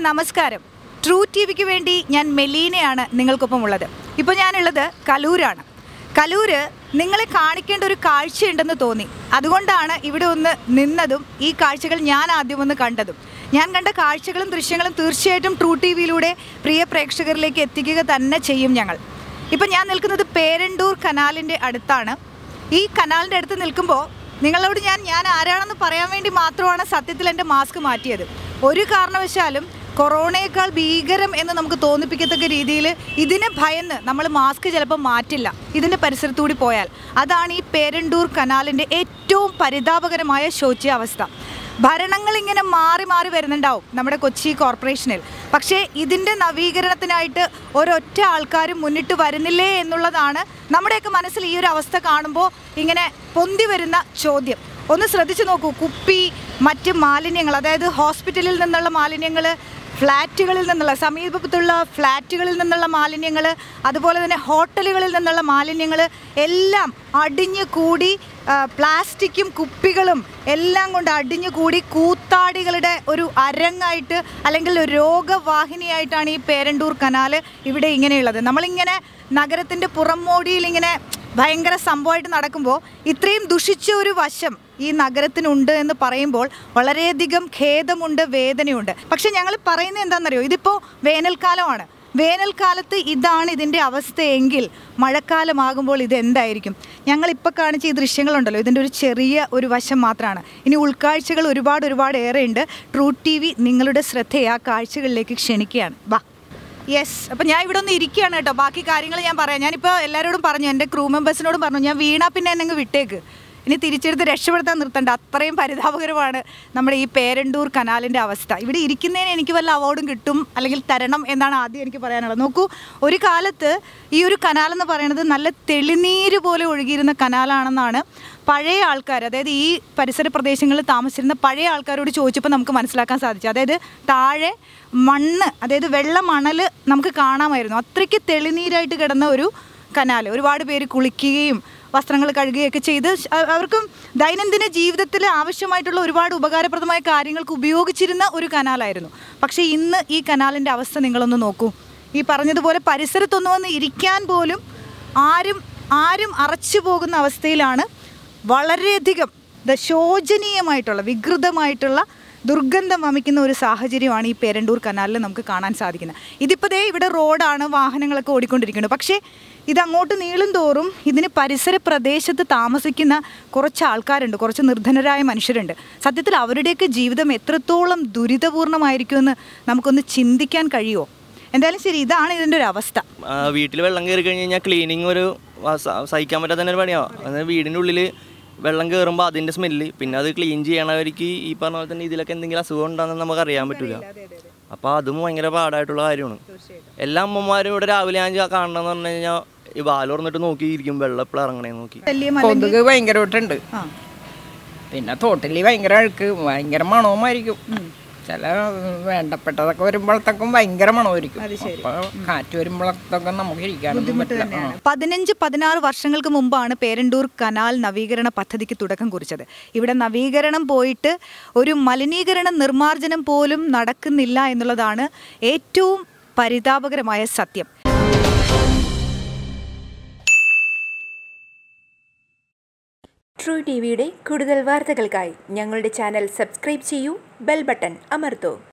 നമസ്കാരം true T വിക്ക് വേണ്ടി ഞാൻ മെലീനയാണ് നിങ്ങൾക്കൊപ്പം ഉള്ളത് ഇപ്പോൾ ഞാനുള്ളത് കലൂരാണ് കലൂര് നിങ്ങളെ കാണിക്കേണ്ട ഒരു കാഴ്ചയുണ്ടെന്ന് തോന്നി അതുകൊണ്ടാണ് ഇവിടെ ഒന്ന് നിന്നതും ഈ കാഴ്ചകൾ ഞാൻ ആദ്യം ഒന്ന് കണ്ടതും ഞാൻ കണ്ട കാഴ്ചകളും ദൃശ്യങ്ങളും തീർച്ചയായിട്ടും ട്രൂ ടി വിയിലൂടെ പ്രിയ പ്രേക്ഷകരിലേക്ക് എത്തിക്കുക തന്നെ ചെയ്യും ഞങ്ങൾ ഇപ്പം ഞാൻ നിൽക്കുന്നത് പേരണ്ടൂർ കനാലിൻ്റെ അടുത്താണ് ഈ കനാലിൻ്റെ അടുത്ത് നിൽക്കുമ്പോൾ നിങ്ങളോട് ഞാൻ ഞാൻ ആരാണെന്ന് പറയാൻ വേണ്ടി മാത്രമാണ് സത്യത്തിൽ എൻ്റെ മാസ്ക് മാറ്റിയത് ഒരു കാരണവശാലും കൊറോണയേക്കാൾ ഭീകരം എന്ന് നമുക്ക് തോന്നിപ്പിക്കത്തക്ക രീതിയിൽ ഇതിനെ ഭയന്ന് നമ്മൾ മാസ്ക് ചിലപ്പോൾ മാറ്റില്ല ഇതിൻ്റെ പരിസരത്തൂടി പോയാൽ അതാണ് ഈ പേരണ്ടൂർ കനാലിൻ്റെ ഏറ്റവും പരിതാപകരമായ ശോച്യാവസ്ഥ ഭരണങ്ങൾ ഇങ്ങനെ മാറി മാറി വരുന്നുണ്ടാവും നമ്മുടെ കൊച്ചി കോർപ്പറേഷനിൽ പക്ഷേ ഇതിൻ്റെ നവീകരണത്തിനായിട്ട് ഒരൊറ്റ ആൾക്കാരും മുന്നിട്ട് വരുന്നില്ലേ എന്നുള്ളതാണ് നമ്മുടെയൊക്കെ മനസ്സിൽ ഈ ഒരു അവസ്ഥ കാണുമ്പോൾ ഇങ്ങനെ പൊന്തി വരുന്ന ചോദ്യം ഒന്ന് ശ്രദ്ധിച്ചു നോക്കൂ കുപ്പി മറ്റ് മാലിന്യങ്ങൾ അതായത് ഹോസ്പിറ്റലിൽ നിന്നുള്ള മാലിന്യങ്ങൾ ഫ്ലാറ്റുകളിൽ നിന്നുള്ള സമീപത്തുള്ള ഫ്ലാറ്റുകളിൽ നിന്നുള്ള മാലിന്യങ്ങൾ അതുപോലെ തന്നെ ഹോട്ടലുകളിൽ നിന്നുള്ള മാലിന്യങ്ങൾ എല്ലാം അടിഞ്ഞു കൂടി ആ, പ്ലാസ്റ്റിക്കും കുപ്പികളും എല്ലാം കൊണ്ട് അടിഞ്ഞു കൂടി കൂത്താടികളുടെ ഒരു അരങ്ങായിട്ട് അല്ലെങ്കിൽ ഒരു രോഗവാഹിനിയായിട്ടാണ് ഈ പേരണ്ടൂർ കനാൽ ഇവിടെ ഇങ്ങനെയുള്ളത് നമ്മളിങ്ങനെ നഗരത്തിൻ്റെ പുറംമോടിയിൽ ഇങ്ങനെ ഭയങ്കര സംഭവമായിട്ട് നടക്കുമ്പോൾ ഇത്രയും ദുഷിച്ച ഒരു വശം ഈ നഗരത്തിനുണ്ട് എന്ന് പറയുമ്പോൾ വളരെയധികം ഖേദമുണ്ട് വേദനയുണ്ട് പക്ഷെ ഞങ്ങൾ പറയുന്നത് എന്താണെന്നറിയോ ഇതിപ്പോൾ വേനൽക്കാലമാണ് വേനൽക്കാലത്ത് ഇതാണ് ഇതിൻ്റെ അവസ്ഥയെങ്കിൽ മഴക്കാലമാകുമ്പോൾ ഇത് എന്തായിരിക്കും ഞങ്ങൾ ഇപ്പോൾ കാണിച്ച ഈ ദൃശ്യങ്ങളുണ്ടല്ലോ ഇതിൻ്റെ ഒരു ചെറിയ ഒരു വശം മാത്രമാണ് ഇനി ഉൾക്കാഴ്ചകൾ ഒരുപാട് ഒരുപാട് ഏറെയുണ്ട് ട്രൂ ടി വി നിങ്ങളുടെ ശ്രദ്ധയെ ആ കാഴ്ചകളിലേക്ക് ക്ഷണിക്കുകയാണ് വാ യെസ് അപ്പം ഞാൻ ഇവിടെ ഒന്ന് ഇരിക്കുകയാണ് കേട്ടോ ബാക്കി കാര്യങ്ങൾ ഞാൻ പറയാം ഞാനിപ്പോൾ എല്ലാവരോടും പറഞ്ഞു എൻ്റെ ക്രൂ മെമ്പേഴ്സിനോടും പറഞ്ഞു ഞാൻ വീണാ പിന്നെ എന്നെ അങ്ങ് വിട്ടേക്ക് ഇനി തിരിച്ചെടുത്ത് രക്ഷപ്പെടുത്താൻ നിർത്തണ്ട അത്രയും പരിതാപകരമാണ് നമ്മുടെ ഈ പേരണ്ടൂർ കനാലിൻ്റെ അവസ്ഥ ഇവിടെ ഇരിക്കുന്നതിന് എനിക്ക് വല്ല അവാർഡും കിട്ടും അല്ലെങ്കിൽ തരണം എന്നാണ് ആദ്യം എനിക്ക് പറയാനുള്ളത് നോക്കൂ ഒരു കാലത്ത് ഈ ഒരു കനാൽ എന്ന് പറയുന്നത് നല്ല തെളിനീര് പോലെ ഒഴുകിയിരുന്ന കനാലാണെന്നാണ് പഴയ ആൾക്കാർ അതായത് ഈ പരിസര പ്രദേശങ്ങളിൽ താമസിച്ചിരുന്ന പഴയ ആൾക്കാരോട് ചോദിച്ചപ്പോൾ നമുക്ക് മനസ്സിലാക്കാൻ സാധിച്ചു അതായത് താഴെ മണ്ണ് അതായത് വെള്ള മണൽ നമുക്ക് കാണാമായിരുന്നു അത്രയ്ക്ക് തെളിനീരായിട്ട് കിടന്ന ഒരു കനാൽ ഒരുപാട് പേര് കുളിക്കുകയും വസ്ത്രങ്ങൾ കഴുകുകയൊക്കെ ചെയ്ത് ശ- അ- അവർക്കും ദൈനംദിന ജീവിതത്തിൽ ആവശ്യമായിട്ടുള്ള ഒരുപാട് ഉപകാരപ്രദമായ കാര്യങ്ങൾക്ക് ഉപയോഗിച്ചിരുന്ന ഒരു കനാലായിരുന്നു പക്ഷേ ഇന്ന് ഈ കനാലിൻ്റെ അവസ്ഥ നിങ്ങളൊന്ന് നോക്കൂ ഈ പറഞ്ഞതുപോലെ പരിസരത്തൊന്ന് വന്ന് ഇരിക്കാൻ പോലും ആരും ആരും അറച്ചു പോകുന്ന അവസ്ഥയിലാണ് വളരെയധികം ദ ശോചനീയമായിട്ടുള്ള വികൃതമായിട്ടുള്ള ദുർഗന്ധം വമിക്കുന്ന ഒരു സാഹചര്യമാണ് ഈ പേരണ്ടൂർ കനാലിൽ നമുക്ക് കാണാൻ സാധിക്കുന്നത് ഇതിപ്പോൾ ദേ ഇവിടെ റോഡാണ് വാഹനങ്ങളൊക്കെ ഓടിക്കൊണ്ടിരിക്കുന്നത് പക്ഷേ ഇത് അങ്ങോട്ട് നീളും തോറും ഇതിന് പരിസര പ്രദേശത്ത് താമസിക്കുന്ന കുറച്ച് ആൾക്കാരുണ്ട് കുറച്ച് നിർധനരായ മനുഷ്യരുണ്ട് സത്യത്തിൽ അവരുടെയൊക്കെ ജീവിതം എത്രത്തോളം ദുരിതപൂർണ്ണമായിരിക്കുമെന്ന് നമുക്കൊന്ന് ചിന്തിക്കാൻ കഴിയുമോ എന്തായാലും ശരി ഇതാണ് ഇതിൻ്റെ ഒരു അവസ്ഥ വീട്ടിൽ വെള്ളം കയറി കഴിഞ്ഞ് കഴിഞ്ഞാൽ ക്ലീനിങ് ഒരു വ- സ- സഹിക്കാൻ പറ്റാത്ത തന്നെ ഒരു പണിയാണ് അതായത് വീടിൻ്റെ ഉള്ളിൽ വെള്ളം കയറുമ്പോൾ അതിൻ്റെ സ്മെല്ല് പിന്നെ അത് ക്ലീൻ ചെയ്യണവർക്ക് ഈ പറഞ്ഞ പോലെ തന്നെ ഇതിലൊക്കെ എന്തെങ്കിലും അസുഖം ഉണ്ടെന്ന് നമുക്ക് അറിയാൻ പറ്റില്ല അപ്പോൾ അതും ഭയങ്കര പാടായിട്ടുള്ള കാര്യമാണ് എല്ലാ അമ്മമാരും ഇവിടെ രാവിലെ ഞാൻ ചാ- കാണണമെന്ന് പറഞ്ഞു കഴിഞ്ഞാൽ ഈ വാല് തുറന്നിട്ട് നോക്കിയിരിക്കും വെള്ളം എപ്പോഴും ഇറങ്ങണേന്ന് നോക്കി ശല്യം കൊതുക് ഭയങ്കരമായിട്ടുണ്ട് ആ പിന്നെ തോട്ടിൽ ഭയങ്കര അഴുക്ക് ഭയങ്കര മണവുമായിരിക്കും ചില വേണ്ടപ്പെട്ടതൊക്കെ വരുമ്പോഴത്തേക്കും ഭയങ്കര മണമായിരിക്കും അപ്പൊ കാറ്റ് വരുമ്പോഴത്തേക്കും നമുക്ക് ഇരിക്കാനൊന്നും പറ്റില്ല ആ. പതിനഞ്ച് പതിനാറ് വർഷങ്ങൾക്ക് മുമ്പാണ് പേരണ്ടൂർ കനാൽ നവീകരണ പദ്ധതിക്ക് തുടക്കം കുറിച്ചത് ഇവിടെ നവീകരണം പോയിട്ട് ഒരു മലിനീകരണ നിർമ്മാർജ്ജനം പോലും നടക്കുന്നില്ല എന്നുള്ളതാണ് ഏറ്റവും പരിതാപകരമായ സത്യം ട്രൂ ടി വിയുടെ കൂടുതൽ വാർത്തകൾക്കായി ഞങ്ങളുടെ ചാനൽ സബ്സ്ക്രൈബ് ചെയ്യൂ ബെൽ ബട്ടൺ അമർത്തൂ